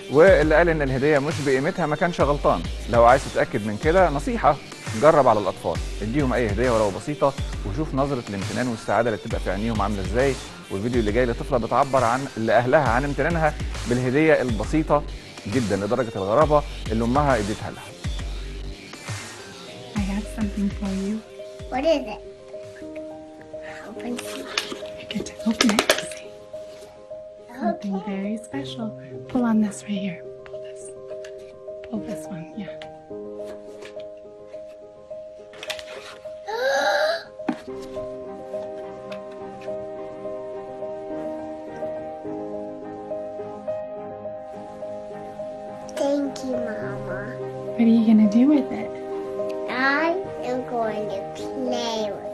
واللي قال ان الهديه مش بقيمتها ما كانش غلطان لو عايز تتاكد من كده نصيحه جرب على الاطفال اديهم اي هديه ولو بسيطه وشوف نظره الامتنان والسعاده اللي بتبقى في عينيهم عامله ازاي والفيديو اللي جاي لطفله بتعبر عن لاهلها عن امتنانها بالهديه البسيطه جدا لدرجه الغرابه اللي امها اديتها لها I have something for you. What is it? Open You get to open it and see. Something very special. Pull on this right here. Pull this. Pull this one, yeah. Thank you, Mama. What are you gonna do with it? I am going to play with